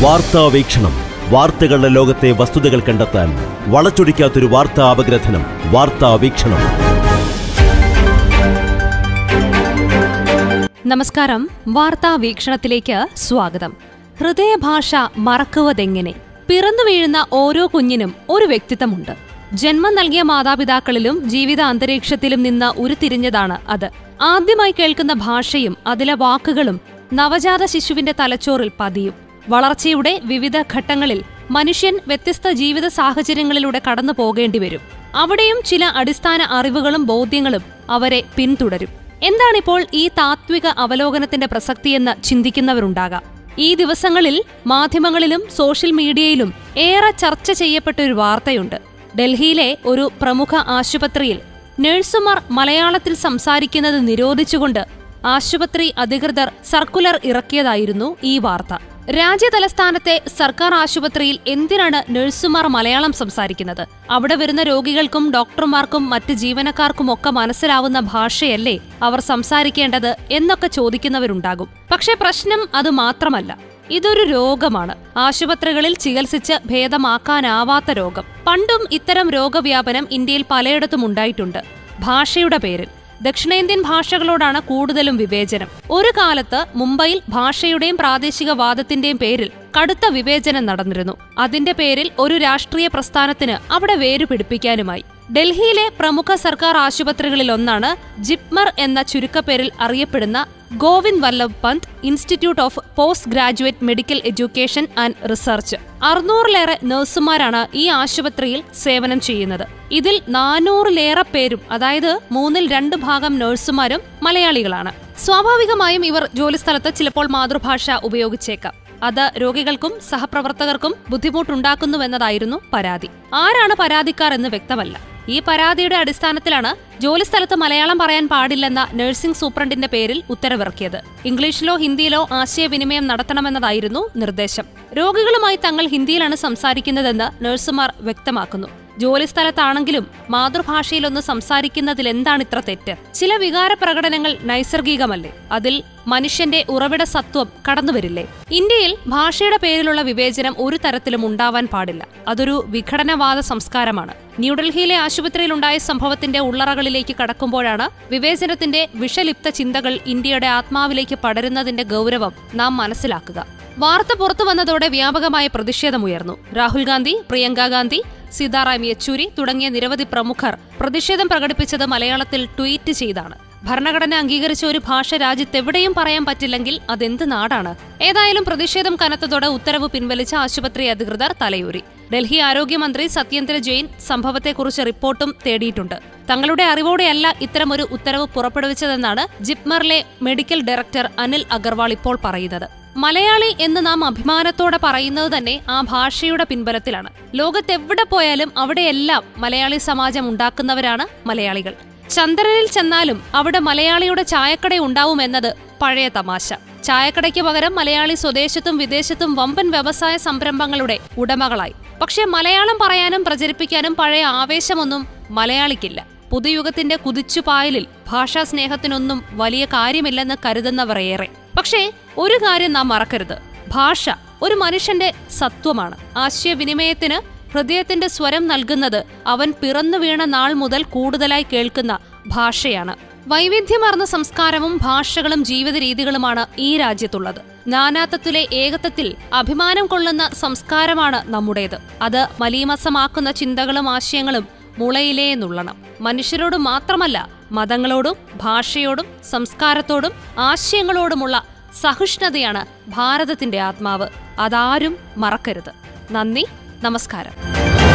വാർത്താ വീക്ഷണം വാർത്തകളുടെ ലോകത്തെ വസ്തുതകൾ കണ്ടെത്താൻ വളച്ചൊടിക്കാത്തൊരു വാർത്താ അപഗ്രഥനം വാർത്താ വീക്ഷണം നമസ്കാരം വാർത്താ വീക്ഷണത്തിലേക്ക് സ്വാഗതം ഹൃദയഭാഷ മറക്കുവതെങ്ങനെ പിറന്നു വീഴുന്ന ഓരോ കുഞ്ഞിനും ഒരു വ്യക്തിത്വമുണ്ട് ജന്മം നൽകിയ മാതാപിതാക്കളിലും ജീവിത അന്തരീക്ഷത്തിലും നിന്ന് ഉരുത്തിരിഞ്ഞതാണ് അത് ആദ്യമായി കേൾക്കുന്ന ഭാഷയും അതിലെ വാക്കുകളും നവജാത ശിശുവിന്റെ തലച്ചോറിൽ പതിയും വളർച്ചയുടെ വിവിധ ഘട്ടങ്ങളിൽ മനുഷ്യൻ വ്യത്യസ്ത ജീവിത സാഹചര്യങ്ങളിലൂടെ കടന്നു പോകേണ്ടി വരും അവിടെയും ചില അടിസ്ഥാന അറിവുകളും ബോധ്യങ്ങളും അവരെ പിന്തുടരും എന്താണിപ്പോൾ ഈ താത്വിക അവലോകനത്തിന്റെ പ്രസക്തിയെന്ന് ചിന്തിക്കുന്നവരുണ്ടാകാം ഈ ദിവസങ്ങളിൽ മാധ്യമങ്ങളിലും സോഷ്യൽ മീഡിയയിലും ഏറെ ചർച്ച ചെയ്യപ്പെട്ട ഒരു വാർത്തയുണ്ട് ഡൽഹിയിലെ ഒരു പ്രമുഖ ആശുപത്രിയിൽ നഴ്സുമാർ മലയാളത്തിൽ സംസാരിക്കുന്നത് നിരോധിച്ചുകൊണ്ട് ആശുപത്രി അധികൃതർ സർക്കുലർ ഇറക്കിയതായിരുന്നു ഈ വാർത്ത രാജ്യതലസ്ഥാനത്തെ സർക്കാർ ആശുപത്രിയിൽ എന്തിനാണ് നഴ്സുമാർ മലയാളം സംസാരിക്കുന്നത് അവിടെ വരുന്ന രോഗികൾക്കും ഡോക്ടർമാർക്കും മറ്റ് ജീവനക്കാർക്കുമൊക്കെ മനസ്സിലാവുന്ന ഭാഷയല്ലേ അവർ സംസാരിക്കേണ്ടത് എന്നൊക്കെ ചോദിക്കുന്നവരുണ്ടാകും പക്ഷേ പ്രശ്നം അത് മാത്രമല്ല ഇതൊരു രോഗമാണ് ആശുപത്രികളിൽ ചികിത്സിച്ച് ഭേദമാക്കാനാവാത്ത രോഗം പണ്ടും ഇത്തരം രോഗവ്യാപനം ഇന്ത്യയിൽ പലയിടത്തും ഉണ്ടായിട്ടുണ്ട് ഭാഷയുടെ പേരിൽ ദക്ഷിണേന്ത്യൻ ഭാഷകളോടാണ് കൂടുതലും വിവേചനം ഒരു കാലത്ത് മുംബൈയിൽ ഭാഷയുടെയും പ്രാദേശിക വാദത്തിന്റെയും പേരിൽ കടുത്ത വിവേചനം നടന്നിരുന്നു അതിന്റെ പേരിൽ ഒരു രാഷ്ട്രീയ പ്രസ്ഥാനത്തിന് അവിടെ വേരു പിടിപ്പിക്കാനുമായി ഡൽഹിയിലെ പ്രമുഖ സർക്കാർ ആശുപത്രികളിൽ ഒന്നാണ് ജിപ്മർ എന്ന ചുരുക്കപ്പേരിൽ അറിയപ്പെടുന്ന Govind Vallabh Pant institute of post graduate medical education and research അറുന്നൂറിലേറെ നഴ്സുമാരാണ് ഈ ആശുപത്രിയിൽ സേവനം ചെയ്യുന്നത് ഇതിൽ നാനൂറിലേറെ പേരും അതായത് മൂന്നിൽ രണ്ട് ഭാഗം നഴ്സുമാരും മലയാളികളാണ് സ്വാഭാവികമായും ഇവർ ജോലിസ്ഥലത്ത് ചിലപ്പോൾ മാതൃഭാഷ ഉപയോഗിച്ചേക്കാം അത് രോഗികൾക്കും സഹപ്രവർത്തകർക്കും ബുദ്ധിമുട്ടുണ്ടാക്കുന്നുവെന്നതായിരുന്നു പരാതി ആരാണ് പരാതിക്കാർ എന്ന് വ്യക്തമല്ല ഈ പരാതിയുടെ അടിസ്ഥാനത്തിലാണ് ജോലിസ്ഥലത്ത് മലയാളം പറയാൻ പാടില്ലെന്ന നഴ്സിംഗ് സൂപ്രണ്ടിന്റെ പേരിൽ ഉത്തരവിറക്കിയത് ഇംഗ്ലീഷിലോ ഹിന്ദിയിലോ ആശയവിനിമയം നടത്തണമെന്നതായിരുന്നു നിർദ്ദേശം രോഗികളുമായി തങ്ങൾ ഹിന്ദിയിലാണ് സംസാരിക്കുന്നതെന്ന് നഴ്സുമാർ വ്യക്തമാക്കുന്നു ജോലിസ്ഥലത്താണെങ്കിലും മാതൃഭാഷയിലൊന്ന് സംസാരിക്കുന്നതിൽ എന്താണ് ഇത്ര തെറ്റ് ചില വികാര പ്രകടനങ്ങൾ നൈസർഗികമല്ലേ അതിൽ മനുഷ്യന്റെ ഉറവിട സത്വം കടന്നുവരില്ലേ ഇന്ത്യയിൽ ഭാഷയുടെ പേരിലുള്ള വിവേചനം ഒരു തരത്തിലും ഉണ്ടാവാൻ പാടില്ല അതൊരു വിഘടനവാദ സംസ്കാരമാണ് ന്യൂഡൽഹിയിലെ ആശുപത്രിയിലുണ്ടായ സംഭവത്തിന്റെ ഉള്ളറകളിലേക്ക് കടക്കുമ്പോഴാണ് വിവേചനത്തിന്റെ വിഷലിപ്ത ചിന്തകൾ ഇന്ത്യയുടെ ആത്മാവിലേക്ക് പടരുന്നതിന്റെ ഗൗരവം നാം മനസ്സിലാക്കുക വാർത്ത പുറത്തു വന്നതോടെ വ്യാപകമായ പ്രതിഷേധമുയർന്നു രാഹുൽ ഗാന്ധി പ്രിയങ്ക ഗാന്ധി സീതാറാം യെച്ചൂരി തുടങ്ങിയ നിരവധി പ്രമുഖർ പ്രതിഷേധം പ്രകടിപ്പിച്ചത് മലയാളത്തിൽ ട്വീറ്റ് ചെയ്താണ് ഭരണഘടന അംഗീകരിച്ച ഒരു ഭാഷ രാജ്യത്തെവിടെയും പറയാൻ പറ്റില്ലെങ്കിൽ അതെന്ത് നാടാണ് ഏതായാലും പ്രതിഷേധം കനത്തതോടെ ഉത്തരവ് പിൻവലിച്ച ആശുപത്രി അധികൃതർ തലയൂരി ഡൽഹി ആരോഗ്യമന്ത്രി സത്യേന്ദ്ര ജെയിൻ സംഭവത്തെക്കുറിച്ച് റിപ്പോർട്ടും തേടിയിട്ടുണ്ട് തങ്ങളുടെ അറിവോടെയല്ല ഇത്തരമൊരു ഉത്തരവ് പുറപ്പെടുവിച്ചതെന്നാണ് ജിപ്മറിലെ മെഡിക്കൽ ഡയറക്ടർ അനിൽ അഗർവാൾ ഇപ്പോൾ പറയുന്നത് മലയാളി എന്ന് നാം അഭിമാനത്തോടെ പറയുന്നത് തന്നെ ആ ഭാഷയുടെ പിൻബലത്തിലാണ് ലോകത്തെവിടെ പോയാലും അവിടെയെല്ലാം മലയാളി സമാജം ഉണ്ടാക്കുന്നവരാണ് മലയാളികൾ ചന്ദ്രനിൽ ചെന്നാലും അവിടെ മലയാളിയുടെ ചായക്കട ഉണ്ടാവുമെന്നത് പഴയ തമാശ ചായക്കടയ്ക്ക് പകരം മലയാളി സ്വദേശത്തും വിദേശത്തും വമ്പൻ വ്യവസായ സംരംഭങ്ങളുടെ ഉടമകളായി പക്ഷേ മലയാളം പറയാനും പ്രചരിപ്പിക്കാനും പഴയ ആവേശമൊന്നും മലയാളിക്കില്ല പുതുയുഗത്തിന്റെ കുതിച്ചുപായലിൽ ഭാഷാ സ്നേഹത്തിനൊന്നും വലിയ കാര്യമില്ലെന്ന് കരുതുന്നവർ ഏറെ പക്ഷേ ഒരു കാര്യം നാം മറക്കരുത് ഭാഷ ഒരു മനുഷ്യന്റെ സത്വമാണ് ആശയവിനിമയത്തിന് ഹൃദയത്തിന്റെ സ്വരം നൽകുന്നത് അവൻ പിറന്നു വീണ നാൾ മുതൽ കൂടുതലായി കേൾക്കുന്ന ഭാഷയാണ് വൈവിധ്യമാർന്ന സംസ്കാരവും ഭാഷകളും ജീവിത രീതികളുമാണ് ഈ രാജ്യത്തുള്ളത് നാനാത്വത്തിലെ ഏകത്വത്തിൽ അഭിമാനം കൊള്ളുന്ന സംസ്കാരമാണ് നമ്മുടേത് അത് മലീമസമാക്കുന്ന ചിന്തകളും ആശയങ്ങളും മുളയിലേ നുള്ളണം മനുഷ്യരോട് മാത്രമല്ല മതങ്ങളോടും ഭാഷയോടും സംസ്കാരത്തോടും ആശയങ്ങളോടുമുള്ള സഹിഷ്ണുതയാണ് ഭാരതത്തിന്റെ ആത്മാവ് അതാരും മറക്കരുത് നന്ദി നമസ്കാരം